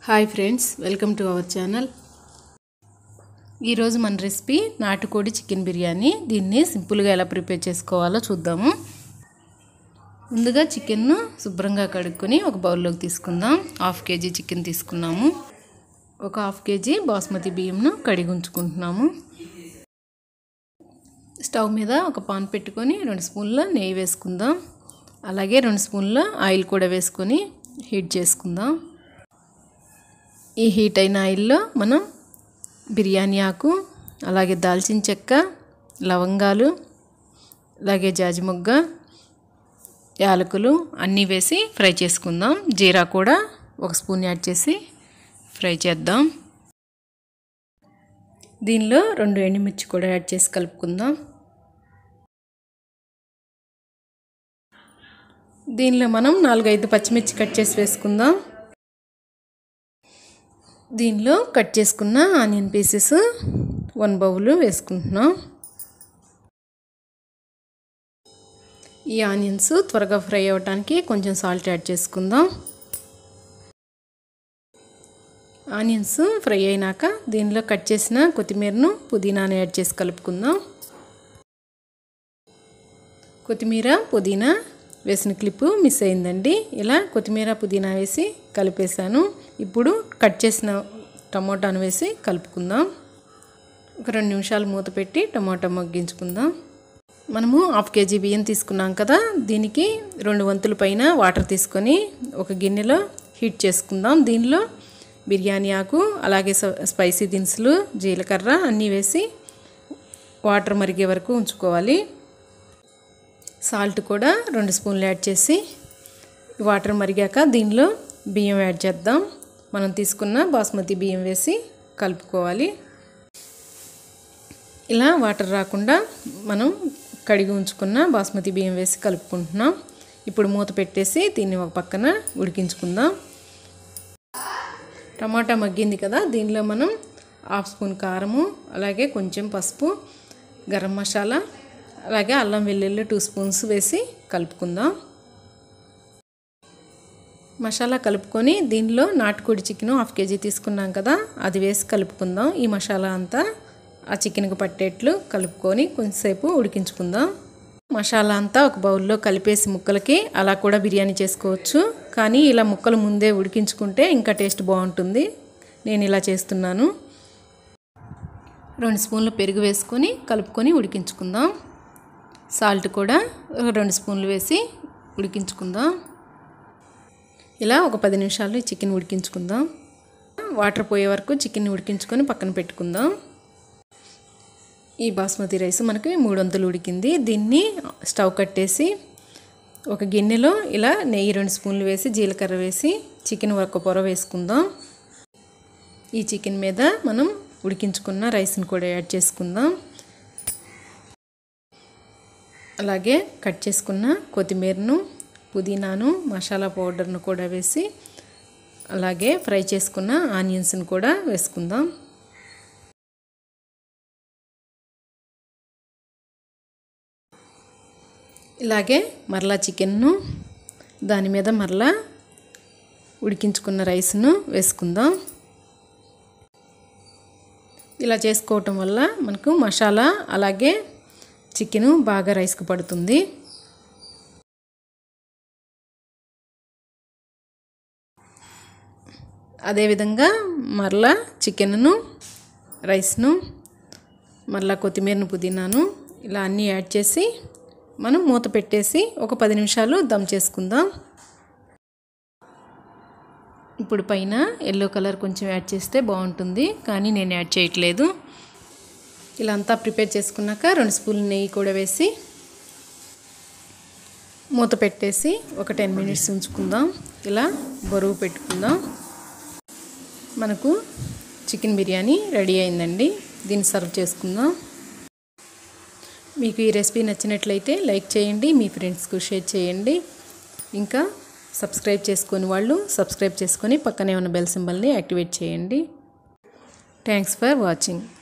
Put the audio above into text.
hi friends welcome to our channel ఈరోజు మన recipe నాటుకోడి చికెన్ బిర్యానీ దీన్ని సింపుల్గా ఎలా ప్రిపేర్ చేసుకోవాలో చూద్దాము ముందుగా చికెన్ను శుభ్రంగా కడుక్కొని ఒక బౌల్లోకి తీసుకుందాం హాఫ్ కేజీ చికెన్ తీసుకున్నాము ఒక హాఫ్ కేజీ బాస్మతి బియ్యంను కడిగి ఉంచుకుంటున్నాము స్టవ్ మీద ఒక పాన్ పెట్టుకొని రెండు స్పూన్ల నెయ్యి వేసుకుందాం అలాగే రెండు స్పూన్ల ఆయిల్ కూడా వేసుకొని హీట్ చేసుకుందాం ఈ హీట్ అయిన ఆయిల్లో మనం బిర్యానీ ఆకు అలాగే దాల్చిన చెక్క లవంగాలు అలాగే జాజిమొగ్గ యాలకులు అన్నీ వేసి ఫ్రై చేసుకుందాం జీరా కూడా ఒక స్పూన్ యాడ్ చేసి ఫ్రై చేద్దాం దీనిలో రెండు ఎండుమిర్చి కూడా యాడ్ చేసి కలుపుకుందాం దీనిలో మనం నాలుగైదు పచ్చిమిర్చి కట్ చేసి వేసుకుందాం దీనిలో కట్ చేసుకున్న ఆనియన్ పీసెస్ వన్ బౌల్ వేసుకుంటున్నాం ఈ ఆనియన్స్ త్వరగా ఫ్రై అవ్వడానికి కొంచెం సాల్ట్ యాడ్ చేసుకుందాం ఆనియన్స్ ఫ్రై అయినాక దీనిలో కట్ చేసిన కొత్తిమీరను పుదీనాను యాడ్ చేసి కలుపుకుందాం కొత్తిమీర పుదీనా వేసిన క్లిప్పు మిస్ అయిందండి ఇలా కొత్తిమీర పుదీనా వేసి కలిపేశాను ఇప్పుడు కట్ చేసిన టమోటాను వేసి కలుపుకుందాం ఒక రెండు నిమిషాలు మూత పెట్టి టమాటా మగ్గించుకుందాం మనము హాఫ్ కేజీ బియ్యం తీసుకున్నాం కదా దీనికి రెండు వంతుల పైన వాటర్ తీసుకొని ఒక గిన్నెలో హీట్ చేసుకుందాం దీనిలో బిర్యానీ ఆకు అలాగే స్పైసీ దినుసులు జీలకర్ర అన్నీ వేసి వాటర్ మరిగే వరకు ఉంచుకోవాలి సాల్ట్ కూడా రెండు స్పూన్లు యాడ్ చేసి వాటర్ మరిగాక దీనిలో బియ్యం యాడ్ చేద్దాం మనం తీసుకున్న బాస్మతి బియ్యం వేసి కలుపుకోవాలి ఇలా వాటర్ రాకుండా మనం కడిగి ఉంచుకున్న బాస్మతి బియ్యం వేసి కలుపుకుంటున్నాం ఇప్పుడు మూత పెట్టేసి దీన్ని ఒక పక్కన ఉడికించుకుందాం టమాటా మగ్గింది కదా దీనిలో మనం హాఫ్ స్పూన్ కారము అలాగే కొంచెం పసుపు గరం మసాలా అలాగే అల్లం వెల్లుల్లి టూ స్పూన్స్ వేసి కలుపుకుందాం మసాలా కలుపుకొని దీనిలో నాటుకోడి చికెన్ హాఫ్ కేజీ తీసుకున్నాం కదా అది వేసి కలుపుకుందాం ఈ మసాలా అంతా ఆ చికెన్కి పట్టేట్లు కలుపుకొని కొంచెంసేపు ఉడికించుకుందాం మసాలా అంతా ఒక బౌల్లో కలిపేసి ముక్కలకి అలా కూడా బిర్యానీ చేసుకోవచ్చు కానీ ఇలా ముక్కలు ముందే ఉడికించుకుంటే ఇంకా టేస్ట్ బాగుంటుంది నేను ఇలా చేస్తున్నాను రెండు స్పూన్లు పెరుగు వేసుకొని కలుపుకొని ఉడికించుకుందాం సాల్ట్ కూడా రెండు స్పూన్లు వేసి ఉడికించుకుందాం ఇలా ఒక పది నిమిషాలు చికెన్ ఉడికించుకుందాం వాటర్ పోయే వరకు చికెన్ ఉడికించుకొని పక్కన పెట్టుకుందాం ఈ బాస్మతి రైస్ మనకి మూడు వంతులు ఉడికింది దీన్ని స్టవ్ కట్టేసి ఒక గిన్నెలో ఇలా నెయ్యి రెండు స్పూన్లు వేసి జీలకర్ర వేసి చికెన్ ఒక పొర వేసుకుందాం ఈ చికెన్ మీద మనం ఉడికించుకున్న రైస్ని కూడా యాడ్ చేసుకుందాం అలాగే కట్ చేసుకున్న కొత్తిమీరను పుదీనాను మసాలా పౌడర్ను కూడా వేసి అలాగే ఫ్రై చేసుకున్న ఆనియన్స్ని కూడా వేసుకుందాం ఇలాగే మరలా చికెన్ను దాని మీద మరలా ఉడికించుకున్న రైస్ను వేసుకుందాం ఇలా చేసుకోవటం వల్ల మనకు మసాలా అలాగే చికెను బాగా రైస్కి పడుతుంది అదేవిధంగా మరలా చికెన్ను రైస్ను మరలా కొత్తిమీరను పుదీనాను ఇలా అన్నీ యాడ్ చేసి మనం మూత పెట్టేసి ఒక పది నిమిషాలు దమ్ చేసుకుందాం ఇప్పుడు పైన ఎల్లో కలర్ కొంచెం యాడ్ చేస్తే బాగుంటుంది కానీ నేను యాడ్ చేయట్లేదు ఇలా అంతా ప్రిపేర్ చేసుకున్నాక రెండు స్పూన్లు నెయ్యి కూడా వేసి మూత పెట్టేసి ఒక టెన్ మినిట్స్ ఉంచుకుందాం ఇలా బరువు పెట్టుకుందాం మనకు చికెన్ బిర్యానీ రెడీ అయిందండి దీన్ని సర్వ్ చేసుకుందాం మీకు ఈ రెసిపీ నచ్చినట్లయితే లైక్ చేయండి మీ ఫ్రెండ్స్కు షేర్ చేయండి ఇంకా సబ్స్క్రైబ్ చేసుకొని వాళ్ళు సబ్స్క్రైబ్ చేసుకొని పక్కనే ఉన్న బెల్ సింబల్ని యాక్టివేట్ చేయండి థ్యాంక్స్ ఫర్ వాచింగ్